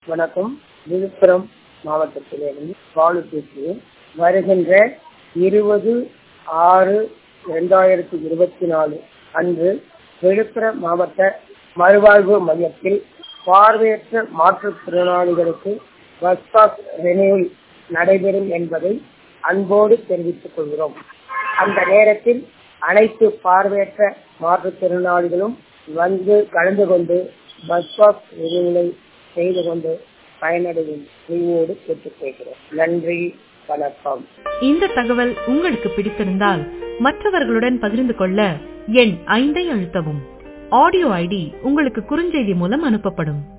வணக்கம் விழுப்புரம் மாவட்டத்திலிருந்து பாலு பேசுகிறேன் வருகின்ற இருபது ஆறு இரண்டாயிரத்தி இருபத்தி நாலு அன்று விழுப்புரம் மாவட்ட மறுவாழ்வு மையத்தில் பார்வையற்ற மாற்றுத்திறனாளிகளுக்கு பஸ் பாஸ் ரெனியூல் நடைபெறும் என்பதை அன்போடு தெரிவித்துக் கொள்கிறோம் அந்த நேரத்தில் அனைத்து பார்வையற்ற மாற்றுத்திறனாளிகளும் வந்து கலந்து கொண்டு பஸ் பாஸ் ரெனியூலை செய்து கொண்டு பயனடையும் பணிவோடு கேட்டுக்கொள்கிறோம் நன்றி வணக்கம் இந்த தகவல் உங்களுக்கு பிடித்திருந்தால் மற்றவர்களுடன் பகிர்ந்து கொள்ள எண் ஐந்தை அழுத்தவும் ஆடியோ ஐடி உங்களுக்கு குறுஞ்செய்தி மூலம் அனுப்பப்படும்